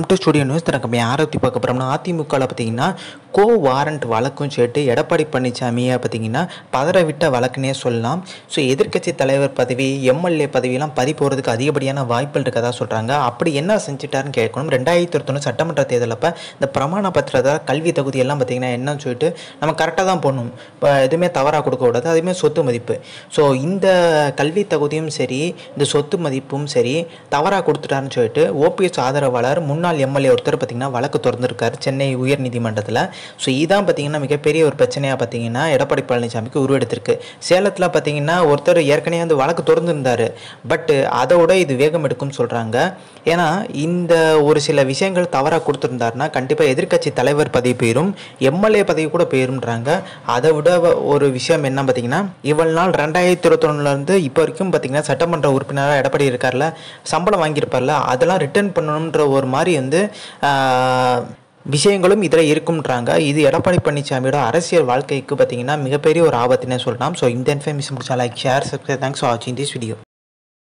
to studio news தனக்கு யாரை பற்றி பார்க்க போகிறோம்னா அதிமுகவில் பார்த்தீங்கன்னா கோ வாரண்ட் வழக்கும் சொல்லிட்டு எடப்பாடி பழனிசாமியை பார்த்தீங்கன்னா பதற விட்ட வழக்குனே சொல்லலாம் ஸோ எதிர்க்கட்சி தலைவர் பதவி எம்எல்ஏ பதவியெல்லாம் பறி போகிறதுக்கு அதிகப்படியான வாய்ப்புகள் இருக்கதா சொல்கிறாங்க அப்படி என்ன செஞ்சுட்டாருன்னு கேட்கணும் ரெண்டாயிரத்தி இருபத்தொன்று சட்டமன்ற தேர்தல் அப்போ இந்த பிரமாண பத்திரத்தை கல்வி தகுதி எல்லாம் பார்த்தீங்கன்னா என்னன்னு சொல்லிட்டு நம்ம கரெக்டாக தான் போடணும் இப்போ எதுவுமே தவறாக கொடுக்க கூடாது அதுவுமே சொத்து மதிப்பு ஸோ இந்த கல்வி தகுதியும் சரி இந்த சொத்து மதிப்பும் சரி தவறாக கொடுத்துட்டாருன்னு சொல்லிட்டு ஓபிஎஸ் ஆதரவாளர் முன்னாள் எம்எல்ஏ ஒருத்தர் பார்த்தீங்கன்னா வழக்கு திறந்திருக்காரு சென்னை உயர்நீதிமன்றத்தில் ஸோ இதான் பார்த்தீங்கன்னா மிகப்பெரிய ஒரு பிரச்சனையாக பார்த்தீங்கன்னா எடப்பாடி பழனிசாமிக்கு உருவெடுத்திருக்கு சேலத்தில் பார்த்தீங்கன்னா ஒருத்தர் ஏற்கனவே வந்து வழக்கு திறந்துருந்தார் பட்டு அதோட இது வேகம் எடுக்கும்னு சொல்கிறாங்க ஏன்னா இந்த ஒரு சில விஷயங்கள் தவறாக கொடுத்துருந்தாருன்னா கண்டிப்பாக எதிர்க்கட்சி தலைவர் பதவி போயிடும் எம்எல்ஏ பதவி கூட போயிரும்ன்றாங்க அதை விட வ- ஒரு விஷயம் என்ன பார்த்தீங்கன்னா இவ்வளவு நாள் ரெண்டாயிரத்தி இருபத்தொன்னுலேருந்து இப்போ வரைக்கும் பார்த்தீங்கன்னா சட்டமன்ற உறுப்பினராக எடப்பாடி இருக்கார்ல சம்பளம் வாங்கியிருப்பார்ல அதெல்லாம் ரிட்டர்ன் பண்ணணுன்ற ஒரு மாதிரி வந்து ஆஹ், விஷயங்களும் இதில் இருக்கும்ன்றாங்க இது எடப்பாடி பழனிசாமியோட அரசியல் வாழ்க்கைக்கு பார்த்தீங்கன்னா மிகப்பெரிய ஒரு ஆபத்துனே சொல்லலாம் ஸோ இந்த இன்ஃபர்மேஷன் பிடிச்சா like share subscribe thanks for வாட்சிங் திஸ் வீடியோ